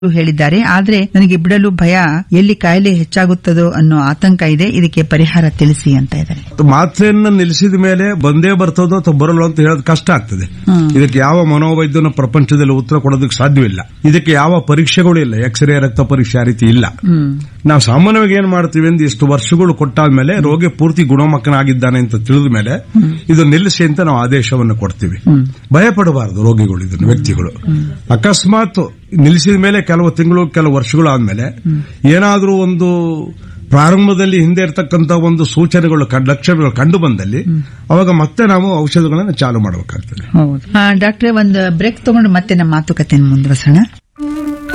ಹೇಳಿದ್ದಾರೆ ಆದ್ರೆ ನನಗೆ ಬಿಡಲು ಭಯ ಎಲ್ಲಿ ಕಾಯಿಲೆ ಹೆಚ್ಚಾಗುತ್ತದೋ ಅನ್ನೋ ಆತಂಕ ಇದೆ ಇದಕ್ಕೆ ಪರಿಹಾರ ತಿಳಿಸಿ ಅಂತ ಇದ್ದಾರೆ ಮಾತ್ರೆಯನ್ನ ನಿಲ್ಲಿಸಿದ ಮೇಲೆ ಬಂದೇ ಬರ್ತದೋ ಅಥವಾ ಬರಲ್ಲ ಅಂತ ಹೇಳೋದು ಕಷ್ಟ ಆಗ್ತದೆ ಇದಕ್ಕೆ ಯಾವ ಮನೋವೈದ್ಯನ ಪ್ರಪಂಚದಲ್ಲಿ ಉತ್ತರ ಕೊಡೋದಕ್ಕೆ ಸಾಧ್ಯವಿಲ್ಲ ಇದಕ್ಕೆ ಯಾವ ಪರೀಕ್ಷೆಗಳು ಇಲ್ಲ ಎಕ್ಸ್ರೇ ರಕ್ತ ಪರೀಕ್ಷೆ ಆ ರೀತಿ ಇಲ್ಲ ನಾವು ಸಾಮಾನ್ಯವಾಗಿ ಏನ್ ಮಾಡ್ತೀವಿ ಅಂದ್ರೆ ಇಷ್ಟು ವರ್ಷಗಳು ಕೊಟ್ಟಾದ್ಮೇಲೆ ರೋಗಿ ಪೂರ್ತಿ ಗುಣಮುಖನಾಗಿದ್ದಾನೆ ಅಂತ ತಿಳಿದ ಮೇಲೆ ಇದು ನಿಲ್ಲಿಸಿ ಅಂತ ನಾವು ಆದೇಶವನ್ನು ಕೊಡ್ತೀವಿ ಭಯ ಪಡಬಾರದು ರೋಗಿಗಳು ಇದನ್ನು ವ್ಯಕ್ತಿಗಳು ಅಕಸ್ಮಾತ್ ನಿಲ್ಲಿಸಿದ ಮೇಲೆ ಕೆಲವು ತಿಂಗಳು ಕೆಲವು ವರ್ಷಗಳು ಆದ್ಮೇಲೆ ಏನಾದ್ರೂ ಒಂದು ಪ್ರಾರಂಭದಲ್ಲಿ ಹಿಂದೆ ಇರತಕ್ಕಂತ ಒಂದು ಸೂಚನೆಗಳು ಕಂಡ್- ಲಕ್ಷಣಗಳು ಕಂಡು ಬಂದಲ್ಲಿ ಅವಾಗ ಮತ್ತೆ ನಾವು ಔಷಧಗಳನ್ನು ಚಾಲು ಮಾಡಬೇಕಾಗ್ತದೆ ಹೌದು ಡಾಕ್ಟ್ರೆ ಒಂದು ಬ್ರೇಕ್ ತಗೊಂಡು ಮತ್ತೆ ನಮ್ಮ ಮಾತುಕತೆಯನ್ನು ಮುಂದುವರಿಸೋಣ